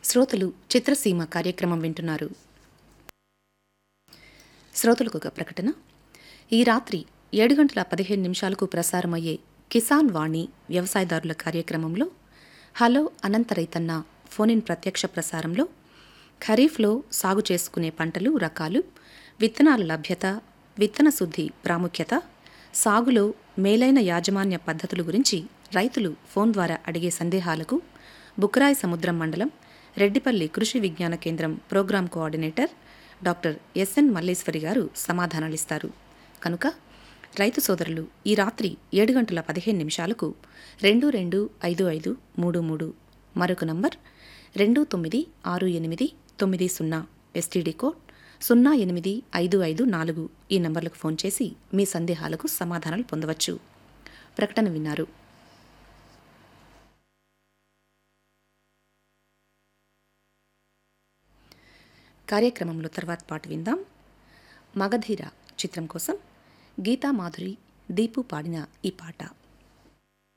శ్రోతలు చిత్రసీమ కార్యక్రమం వింటున్నారు శ్రోతలకు ఒక ప్రకటన ఈ రాత్రి ఏడు గంటల పదిహేను నిమిషాలకు ప్రసారమయ్యే కిసాన్ వాణి వ్యవసాయదారుల కార్యక్రమంలో హలో అనంత రైతన్న ఫోన్ ఇన్ ప్రత్యక్ష ప్రసారంలో ఖరీఫ్లో సాగు చేసుకునే పంటలు రకాలు విత్తనాల లభ్యత విత్తన శుద్ధి ప్రాముఖ్యత సాగులో మేలైన యాజమాన్య పద్ధతుల గురించి రైతులు ఫోన్ ద్వారా అడిగే సందేహాలకు బుక్రాయి సముద్రం మండలం రెడ్డిపల్లి కృషి విజ్ఞాన కేంద్రం program coordinator doctor SN Malleswari garu సమాధానాలిస్తారు కనుక రైతు సోదరులు ఈ రాత్రి ఏడు గంటల పదిహేను నిమిషాలకు రెండు రెండు ఐదు ఐదు మూడు మూడు మరొక నంబర్ రెండు తొమ్మిది ఆరు ఎనిమిది తొమ్మిది సున్నా ఎస్టీడీ కోడ్ సున్నా ఎనిమిది ఐదు ఐదు నాలుగు ఈ నంబర్లకు ఫోన్ చేసి మీ సందేహాలకు సమాధానాలు పొందవచ్చు ప్రకటన విన్నారు కార్యక్రమంలో తర్వాత పాట విందాం మగధీర చిత్రం కోసం గీతా మాధురి దీపు పాడిన ఈ పాట